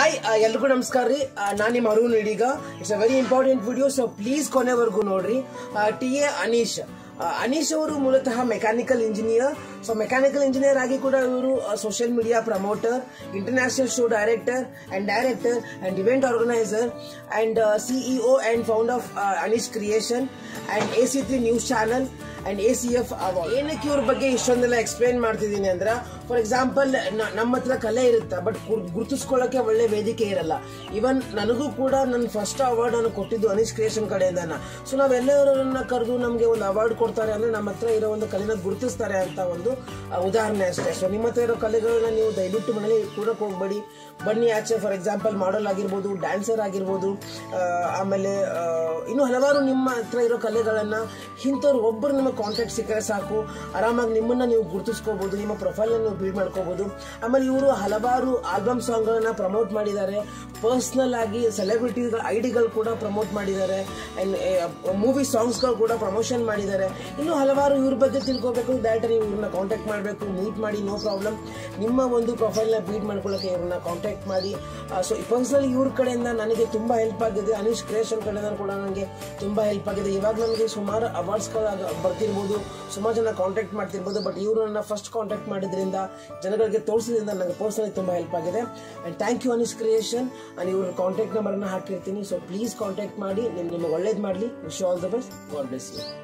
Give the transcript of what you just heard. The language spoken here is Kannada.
ಹಾಯ್ ಎಲ್ರಿಗೂ ನಮಸ್ಕಾರ ರೀ ನಾನು ನಿಮ್ಮ ಅರುಣ್ ಇದೀಗ it's a very important video so please ಕೊನೆವರೆಗೂ ನೋಡ್ರಿ ಟಿ ಎ ಅನೀಶ್ ಆ, ಅನೀಶ್ ಅವರು ಮೂಲತಃ mechanical engineer so mechanical engineer ಆಗಿ ಕೂಡ ಇವರು social media promoter international show director and director and event organiser and CEO and found of Anish creation and A C three news channel and A C F ಏನಕ್ಕೆ ಇವ್ರ ಬಗ್ಗೆ ಇಷ್ಟೊಂದೆಲ್ಲ ಎಕ್ಸ್ಪ್ಲೇನ್ ಮಾಡ್ತಿದ್ದೀನಿ ಅಂದ್ರೆ ಫಾರ್ ಎಕ್ಸಾಂಪಲ್ ನಮ್ಮ ಹತ್ರ ಕಲೆ ಇರುತ್ತೆ ಬಟ್ ಗುರುತಿಸ್ಕೊಳ್ಳೋಕೆ ಒಳ್ಳೆ ವೇದಿಕೆ ಇರಲ್ಲ ಇವನ್ ನನಗೂ ಕೂಡ ನನ್ನ ಫಸ್ಟ್ ಅವಾರ್ಡ್ ನಾನು ಕೊಟ್ಟಿದ್ದು ಅನೀಶ್ ಕ್ರಿಯೇಷನ್ ಕಡೆಯಿಂದನ ಸೊ ನಾವೆಲ್ಲರನ್ನ ಕರೆದು ನಮಗೆ ಒಂದು ಅವಾರ್ಡ್ ಕೊಡ್ತಾರೆ ಅಂದ್ರೆ ನಮ್ಮ ಹತ್ರ ಇರೋ ಒಂದು ಕಲೆನ ಗುರುತಿಸ್ತಾರೆ ಅಂತ ಒಂದು ಆ, ಉದಾಹರಣೆ ಅಷ್ಟೇ ಸೊ ನಿಮ್ಮ ಹತ್ರ ಇರೋ ಕಲೆಗಳನ್ನ ನೀವು ದಯವಿಟ್ಟು ಮನೇಲಿ ಕೂಡಕ್ಕೆ ಹೋಗ್ಬೇಡಿ ಬನ್ನಿ ಆಚೆ ಫಾರ್ ಎಕ್ಸಾಂಪಲ್ ಮಾಡಲ್ ಆಗಿರ್ಬೋದು ಡ್ಯಾನ್ಸರ್ ಆಗಿರ್ಬೋದು ಆ, ಆಮೇಲೆ ಆ, ಇನ್ನು ಹಲವಾರು ನಿಮ್ಮ ಹತ್ರ ಇರೋ ಕಲೆಗಳನ್ನ ಇಂಥವ್ರು ಒಬ್ಬರು ನಿಮ್ಮ ಕಾಂಟ್ಯಾಕ್ಟ್ ಸಿಕ್ಕರೆ ಸಾಕು ಆರಾಮಾಗಿ ನಿಮ್ಮನ್ನ ನೀವು ಗುರುತಿಸ್ಕೋಬಹುದು ನಿಮ್ಮ ಪ್ರೊಫೈಲ್ ನೀವು ಬಿಲ್ಡ್ ಮಾಡ್ಕೋಬಹುದು ಆಮೇಲೆ ಇವರು ಹಲವಾರು ಆಲ್ಬಮ್ ಸಾಂಗ್ಗಳನ್ನ ಪ್ರಮೋಟ್ ಮಾಡಿದ್ದಾರೆ ಪರ್ಸ್ನಲ್ ಆಗಿ ಸೆಲೆಬ್ರಿಟಿಗಳ ಐಡಿಗಳು ಕೂಡ ಪ್ರಮೋಟ್ ಮಾಡಿದ್ದಾರೆ ಅಂಡ್ ಮೂವಿ ಸಾಂಗ್ಸ್ಗಳು ಕೂಡ ಪ್ರಮೋಷನ್ ಮಾಡಿದ್ದಾರೆ ಇನ್ನು ಹಲವಾರು ಇವ್ರ ಬಗ್ಗೆ ತಿಳ್ಕೊಬೇಕು ಡೈರೆಕ್ಟ್ ನೀವು ಇವ್ರನ್ನ ಕಾಂಟ್ಯಾಕ್ಟ್ ಮಾಡಬೇಕು ಮೀಟ್ ಮಾಡಿ ನೋ ಪ್ರಾಬ್ಲಮ್ ನಿಮ್ಮ ಒಂದು ಪ್ರೊಫೈಲ್ನ ಬೀಟ್ ಮಾಡ್ಕೊಳ್ಳೋಕೆ ಇವ್ರನ್ನ ಕಾಂಟ್ಯಾಕ್ಟ್ ಮಾಡಿ ಸೊ ಪರ್ಸನಲಿ ಇವ್ರ ಕಡೆಯಿಂದ ನನಗೆ ತುಂಬಾ ಹೆಲ್ಪ್ ಆಗಿದೆ ಅನೀಶ್ ಕ್ರಿಯೇಷನ್ ಕಡೆಯಿಂದ ಕೂಡ ನನಗೆ ತುಂಬಾ ಹೆಲ್ಪ್ ಆಗಿದೆ ಇವಾಗ ನನಗೆ ಸುಮಾರು ಅವಾರ್ಡ್ಸ್ಗಳು ಬರ್ತಿರ್ಬೋದು ಸುಮಾರು ಜನ ಕಾಂಟ್ಯಾಕ್ಟ್ ಮಾಡ್ತಿರ್ಬೋದು ಬಟ್ ಇವರು ನನ್ನ ಫಸ್ಟ್ ಕಾಂಟ್ಯಾಕ್ಟ್ ಮಾಡಿದ್ರಿಂದ ಜನಗಳಿಗೆ ತೋರಿಸಿದ್ರಿಂದ ನನಗೆ ಪರ್ಸನಲಿ ತುಂಬಾ ಹೆಲ್ಪ್ ಆಗಿದೆ and thank you Anish creation and ಇವ್ರ ಕಾಂಟ್ಯಾಕ್ಟ್ ನಂಬರ್ನ ಹಾಕಿರ್ತೀನಿ ಸೊ ಪ್ಲೀಸ್ ಕಾಂಟ್ಯಾಕ್ಟ್ ಮಾಡಿ ನಿಮ್ ನಿಮಗೆ ಒಳ್ಳೇದು ಮಾಡಲಿ wish all the best god bless you